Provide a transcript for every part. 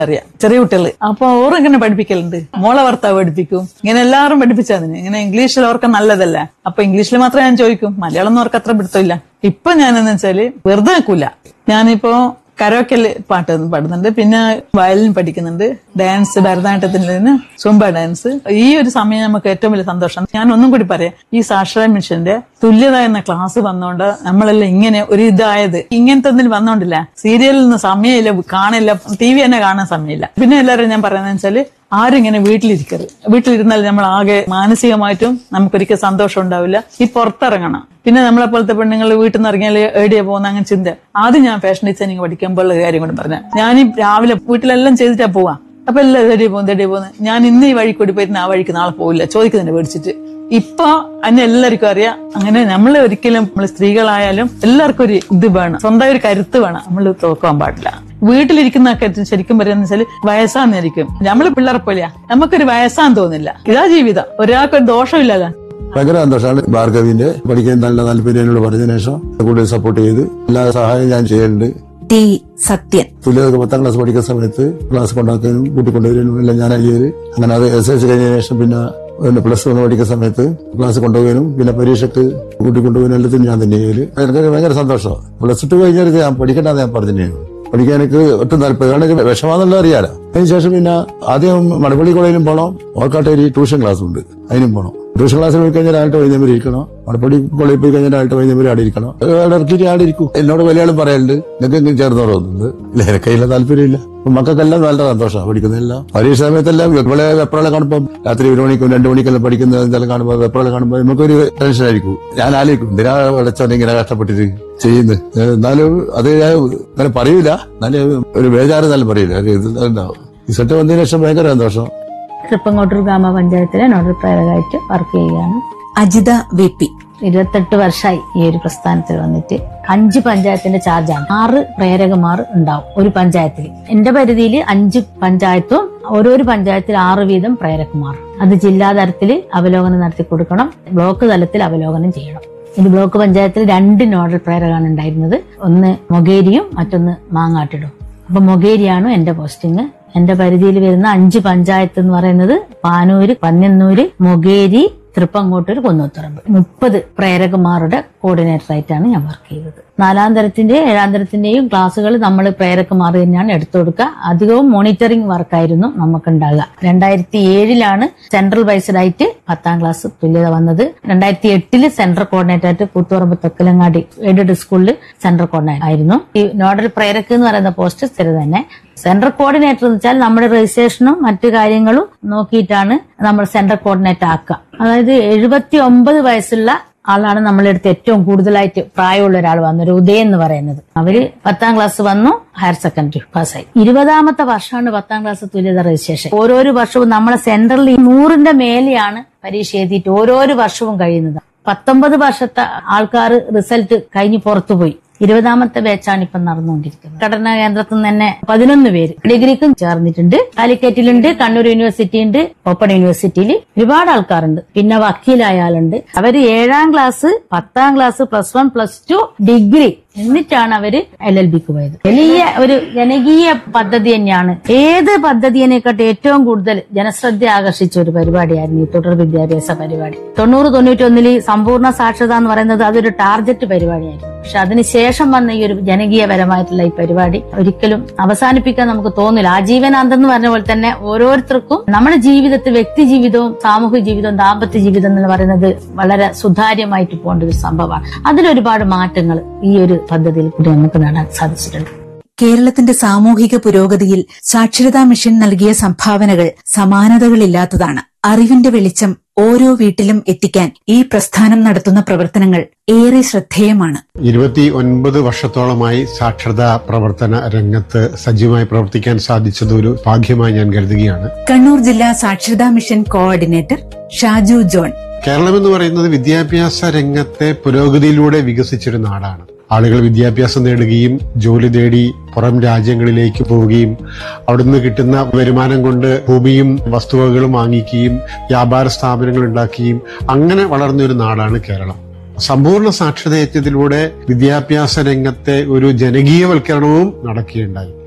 അറിയാം ചെറിയ കുട്ടികള് അപ്പൊ ഓറിങ്ങനെ പഠിപ്പിക്കലുണ്ട് മോളെ ഭർത്താവ് പഠിപ്പിക്കും ഇങ്ങനെ എല്ലാവരും പഠിപ്പിച്ചതിന് ഇങ്ങനെ ഇംഗ്ലീഷിൽ ഓർക്ക് നല്ലതല്ല അപ്പൊ ഇംഗ്ലീഷിൽ മാത്രമേ ഞാൻ ചോദിക്കും മലയാളം ഒന്നും അവർക്ക് അത്ര പിടുത്തമില്ല ഇപ്പൊ ഞാൻ എന്ന് വെച്ചാല് വെറുതെ നിൽക്കൂല ഞാനിപ്പോ കരോക്കല് പാട്ട് പാടുന്നുണ്ട് പിന്നെ വയലിൻ പഠിക്കുന്നുണ്ട് ഡാൻസ് ഭരതനാട്യത്തിന് സുംബ ഡാൻസ് ഈ ഒരു സമയം നമുക്ക് ഏറ്റവും വലിയ സന്തോഷം ഞാൻ ഒന്നും കൂടി പറയാം ഈ സാക്ഷര മിഷന്റെ തുല്യത എന്ന ക്ലാസ് വന്നോണ്ട് നമ്മളെല്ലാം ഇങ്ങനെ ഒരു ഇതായത് ഇങ്ങനത്തെ ഒന്നിൽ വന്നോണ്ടില്ല സീരിയലിൽ നിന്ന് സമയമില്ല കാണില്ല ടി വി തന്നെ കാണാൻ സമയമില്ല പിന്നെ എല്ലാവരും ഞാൻ പറയുന്നത് വെച്ചാല് ആരും ഇങ്ങനെ വീട്ടിലിരിക്കരുത് വീട്ടിലിരുന്നാൽ നമ്മൾ ആകെ മാനസികമായിട്ടും നമുക്കൊരിക്കൽ സന്തോഷം ഉണ്ടാവില്ല ഈ പുറത്തിറങ്ങണം പിന്നെ നമ്മളെ പോലത്തെ പെണ്ണുങ്ങൾ വീട്ടിൽ നിന്ന് ഇറങ്ങിയാൽ എവിടെയാ പോകുന്ന അങ്ങനെ ചിന്ത ആദ്യം ഞാൻ ഫാഷൻ ഡിസൈനിങ് പഠിക്കുമ്പോഴുള്ള കാര്യം കൊണ്ട് പറഞ്ഞ ഞാൻ ഈ രാവിലെ വീട്ടിലെല്ലാം ചെയ്തിട്ടാ പോവാ അപ്പൊ എല്ലാം എവിടെ പോകുന്നത് എവിടെ പോകുന്നത് ഞാൻ ഇന്ന് ഈ വഴി കൂടി പോയിട്ട് ആ വഴിക്ക് നാളെ പോവില്ല ചോദിക്കുന്നുണ്ട് മേടിച്ചിട്ട് ഇപ്പൊ അന്നെ എല്ലാവർക്കും അറിയാം അങ്ങനെ നമ്മൾ ഒരിക്കലും നമ്മൾ സ്ത്രീകളായാലും എല്ലാവർക്കും ഒരു ഇത് വേണം സ്വന്തം ഒരു കരുത്ത് വേണം നമ്മൾ തോക്കാൻ പാടില്ല വീട്ടിലിരിക്കുന്നൊക്കെ ശരിക്കും പറയുന്ന വെച്ചാൽ വയസ്സാന്നിരിക്കും നമ്മള് പിള്ളേരെ പോലെയാ നമുക്കൊരു വയസ്സാന്ന് തോന്നില്ല ഇതാ ജീവിതം ഒരാൾക്ക് ഒരു ദോഷമില്ലല്ലോ ഭയങ്കര സന്തോഷമാണ് ഭാർഗവിന്റെ പഠിക്കാൻ നല്ല താല്പര്യം എന്നോട് പറഞ്ഞതിന് ശേഷം കൂടുതൽ സപ്പോർട്ട് ചെയ്ത് എല്ലാ സഹായവും ഞാൻ ചെയ്യുന്നുണ്ട് ടി സത്യൻ തുല്യതൊക്കെ പത്താം ക്ലാസ് പഠിക്കുന്ന സമയത്ത് ക്ലാസ് കൊണ്ടാക്കാനും കൂട്ടിക്കൊണ്ടുവരാനും എല്ലാം ഞാൻ ചെയ്ത് അങ്ങനെ അത് എസ് എൽ സി കഴിഞ്ഞതിന് ശേഷം പിന്നെ പിന്നെ പ്ലസ് വൺ പഠിക്കുന്ന സമയത്ത് ക്ലാസ് കൊണ്ടുപോകാനും പിന്നെ പരീക്ഷയ്ക്ക് കൂട്ടിക്കൊണ്ടുപോകാനും എല്ലാത്തിനും ഞാൻ തന്നെ ചെയ്യല് എനിക്ക് ഭയങ്കര സന്തോഷമാണ് പ്ലസ് ടു കഴിഞ്ഞാൽ ഞാൻ പഠിക്കണ്ടെന്ന് ഞാൻ പറഞ്ഞു പഠിക്കാൻ എനിക്ക് ഒട്ടും താല്പര്യം കാരണം എനിക്ക് വിഷമാന്നുള്ള അറിയാലോ അതിനുശേഷം പിന്നെ ആദ്യം മടപ്പള്ളി കോളേജിലും പോകണം ഓർക്കാട്ടേരി ട്യൂഷൻ ക്ലാസ് ഉണ്ട് അതിനും പോകണം ട്യൂഷൻ ക്ലാസ്സിൽ പോയി കഴിഞ്ഞാൽ ആയിട്ട് വൈകുന്നേരം ഇരിക്കണം മടപ്പള്ളി കോളേജിൽ പോയി കഴിഞ്ഞാൽ ആയിട്ട് വൈകുന്നേരം അവിടെ ഇരിക്കണം അവിടെ ഇറക്കിയിട്ട് അവിടെ ഇരിക്കും എന്നോട് മലയാളം പറയലുണ്ട് നിങ്ങൾക്ക് എങ്കിലും ചേർന്ന് തോന്നുന്നത് ഇല്ല എനിക്കതില്ല താല്പര്യമില്ല അപ്പൊ മക്കൾക്കെല്ലാം നല്ല സന്തോഷമാണ് പഠിക്കുന്നതെല്ലാം പരീക്ഷ സമയത്തെല്ലാം ഇവിടെ വെപ്രാളെ കാണുമ്പോൾ രാത്രി ഒരു മണിക്കും രണ്ടു മണിക്കെല്ലാം പഠിക്കുന്ന എന്തെല്ലാം കാണുമ്പോൾ വെപ്രാളെ കാണുമ്പോൾ നമുക്കൊരു ടെൻഷൻ ആയിരിക്കും ഞാൻ ആലോചിക്കും എന്തിനാ പഠിച്ചോണ്ട് ഇങ്ങനെ കഷ്ടപ്പെട്ടിട്ട് ചെയ്യുന്നത് എന്നാലും അത് ഞാൻ അങ്ങനെ പറയൂല എന്നാലും ഒരു ബേജാറ് എന്നാലും പറയില്ല ഒരു ഇത് ഉണ്ടാവും ഈ സെറ്റ് വന്നതിന് ശേഷം ഭയങ്കര സന്തോഷം തൃപ്പങ്കോട്ടൂർ ഗ്രാമപഞ്ചായത്തിലെ നോഡൽ പ്രേരകമായിട്ട് വർക്ക് ചെയ്യുകയാണ് അജിത വി പി ഇരുപത്തെട്ട് വർഷമായി ഈ ഒരു പ്രസ്ഥാനത്തിൽ വന്നിട്ട് അഞ്ച് പഞ്ചായത്തിന്റെ ചാർജാണ് ആറ് പ്രേരകമാർ ഉണ്ടാവും ഒരു പഞ്ചായത്തിൽ എന്റെ പരിധിയിൽ അഞ്ച് പഞ്ചായത്തും ഓരോരോ പഞ്ചായത്തിൽ ആറ് വീതം പ്രേരകമാർ അത് ജില്ലാ തലത്തിൽ അവലോകനം നടത്തി കൊടുക്കണം ബ്ലോക്ക് തലത്തിൽ അവലോകനം ചെയ്യണം ഇത് ബ്ലോക്ക് പഞ്ചായത്തിൽ രണ്ട് നോഡൽ പ്രേരകാണ് ഉണ്ടായിരുന്നത് ഒന്ന് മൊകേരിയും മറ്റൊന്ന് മാങ്ങാട്ടിടും അപ്പൊ മൊകേരിയാണ് എന്റെ പോസ്റ്റിംഗ് എന്റെ പരിധിയിൽ വരുന്ന അഞ്ച് പഞ്ചായത്ത് എന്ന് പറയുന്നത് പാനൂര് പന്നന്നൂര് മൊകേരി തൃപ്പങ്ങോട്ടൂർ കുന്നോത്തുറമ്പ് മുപ്പത് പ്രേരകന്മാരുടെ കോർഡിനേറ്റർ ആയിട്ടാണ് ഞാൻ വർക്ക് ചെയ്തത് നാലാം തരത്തിന്റെയും ഏഴാം തരത്തിന്റെയും ക്ലാസ്സുകൾ നമ്മൾ പ്രേരകന്മാർ തന്നെയാണ് എടുത്തു കൊടുക്കുക അധികവും മോണിറ്ററിംഗ് വർക്കായിരുന്നു നമുക്കുണ്ടാകുക രണ്ടായിരത്തി ഏഴിലാണ് സെൻട്രൽ ബൈസ്ഡ് ആയിട്ട് പത്താം ക്ലാസ് തുല്യത വന്നത് രണ്ടായിരത്തി എട്ടില് സെൻട്രൽ കോർഡിനേറ്റർ ആയിട്ട് കൂത്തുപറമ്പ് തെക്കലങ്ങാടി എയ്ഡഡ് സ്കൂളിൽ സെൻട്രൽ കോർഡിനേറ്റർ ആയിരുന്നു ഈ നോഡൽ പ്രേരക്ക് എന്ന് പറയുന്ന പോസ്റ്റ് സ്ഥിരം തന്നെ സെൻട്രൽ കോർഡിനേറ്റർ എന്ന് വെച്ചാൽ നമ്മുടെ രജിസ്ട്രേഷനും മറ്റു കാര്യങ്ങളും നോക്കിയിട്ടാണ് നമ്മൾ സെൻട്രൽ കോർഡിനേറ്റർ ആക്കുക അതായത് എഴുപത്തി ഒമ്പത് വയസ്സുള്ള ആളാണ് നമ്മളെടുത്ത് ഏറ്റവും കൂടുതലായിട്ട് പ്രായമുള്ള ഒരാൾ വന്നു ഒരു ഉദയൻ എന്ന് പറയുന്നത് അവര് പത്താം ക്ലാസ് വന്നു ഹയർ സെക്കൻഡറി പാസ്സായി ഇരുപതാമത്തെ വർഷമാണ് പത്താം ക്ലാസ് തുല്യത രജിസ്ട്രേഷൻ ഓരോരോ വർഷവും നമ്മളെ സെന്ററിൽ ഈ നൂറിന്റെ മേലെയാണ് പരീക്ഷ എഴുതിയിട്ട് ഓരോരോ വർഷവും കഴിയുന്നത് പത്തൊമ്പത് വർഷത്തെ ആൾക്കാർ റിസൾട്ട് കഴിഞ്ഞ് പുറത്തുപോയി ഇരുപതാമത്തെ ബാച്ചാണ് ഇപ്പം നടന്നുകൊണ്ടിരിക്കുന്നത് പഠന കേന്ദ്രത്തിൽ നിന്ന് തന്നെ പതിനൊന്ന് പേര് ഡിഗ്രിക്കും ചേർന്നിട്ടുണ്ട് കാലിക്കറ്റിലുണ്ട് കണ്ണൂർ യൂണിവേഴ്സിറ്റി ഉണ്ട് ഓപ്പൺ യൂണിവേഴ്സിറ്റിയിൽ ഒരുപാട് ആൾക്കാരുണ്ട് പിന്നെ വക്കീലായ ആളുണ്ട് അവര് ഏഴാം ക്ലാസ് പത്താം class plus one plus two degree എന്നിട്ടാണ് അവര് എൽ എൽ ബിക്ക് പോയത് വലിയ ഒരു ജനകീയ പദ്ധതി തന്നെയാണ് ഏത് പദ്ധതിയെക്കാട്ട് ഏറ്റവും കൂടുതൽ ജനശ്രദ്ധ ആകർഷിച്ച ഒരു പരിപാടിയായിരുന്നു ഈ തുടർ വിദ്യാഭ്യാസ പരിപാടി തൊണ്ണൂറ് തൊണ്ണൂറ്റൊന്നില് സമ്പൂർണ്ണ സാക്ഷരത എന്ന് പറയുന്നത് അതൊരു ടാർഗറ്റ് പരിപാടിയായിരുന്നു പക്ഷെ അതിനുശേഷം വന്ന ഈ ഒരു ജനകീയപരമായിട്ടുള്ള ഈ പരിപാടി ഒരിക്കലും അവസാനിപ്പിക്കാൻ നമുക്ക് തോന്നില്ല ആജീവനാന്തം എന്ന് പറഞ്ഞ പോലെ തന്നെ ഓരോരുത്തർക്കും നമ്മുടെ ജീവിതത്തിൽ വ്യക്തി ജീവിതവും സാമൂഹിക ജീവിതവും ദാമ്പത്യ ജീവിതം എന്ന് പറയുന്നത് വളരെ സുതാര്യമായിട്ട് പോകേണ്ട ഒരു സംഭവമാണ് അതിലൊരുപാട് മാറ്റങ്ങൾ ഈ ഒരു പദ്ധതിയിൽ കൂടി നമുക്ക് നേടാൻ സാധിച്ചിട്ടുണ്ട് കേരളത്തിന്റെ സാമൂഹിക പുരോഗതിയിൽ സാക്ഷരതാ മിഷൻ നൽകിയ സംഭാവനകൾ സമാനതകളില്ലാത്തതാണ് അറിവിന്റെ വെളിച്ചം ഓരോ വീട്ടിലും എത്തിക്കാൻ ഈ പ്രസ്ഥാനം നടത്തുന്ന പ്രവർത്തനങ്ങൾ ഏറെ ശ്രദ്ധേയമാണ് ഇരുപത്തി ഒൻപത് വർഷത്തോളമായി സാക്ഷരതാ പ്രവർത്തന രംഗത്ത് സജീവമായി പ്രവർത്തിക്കാൻ സാധിച്ചത് ഒരു ഭാഗ്യമായി ഞാൻ കരുതുകയാണ് കണ്ണൂർ ജില്ലാ സാക്ഷരതാ മിഷൻ കോർഡിനേറ്റർ ഷാജു ജോൺ കേരളം എന്ന് പറയുന്നത് വിദ്യാഭ്യാസ രംഗത്തെ പുരോഗതിയിലൂടെ വികസിച്ചൊരു നാടാണ് ആളുകൾ വിദ്യാഭ്യാസം നേടുകയും ജോലി നേടി പുറം രാജ്യങ്ങളിലേക്ക് പോവുകയും അവിടുന്ന് കിട്ടുന്ന വരുമാനം കൊണ്ട് ഭൂമിയും വസ്തുവകകളും വാങ്ങിക്കുകയും വ്യാപാര സ്ഥാപനങ്ങൾ ഉണ്ടാക്കുകയും അങ്ങനെ വളർന്ന ഒരു നാടാണ് കേരളം സമ്പൂർണ്ണ സാക്ഷരതയജ്ഞത്തിലൂടെ വിദ്യാഭ്യാസ രംഗത്തെ ഒരു ജനകീയവൽക്കരണവും നടക്കുകയുണ്ടായി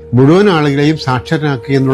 മുഴുവൻ ആളുകളെയും സാക്ഷരനാക്കുക എന്നുള്ള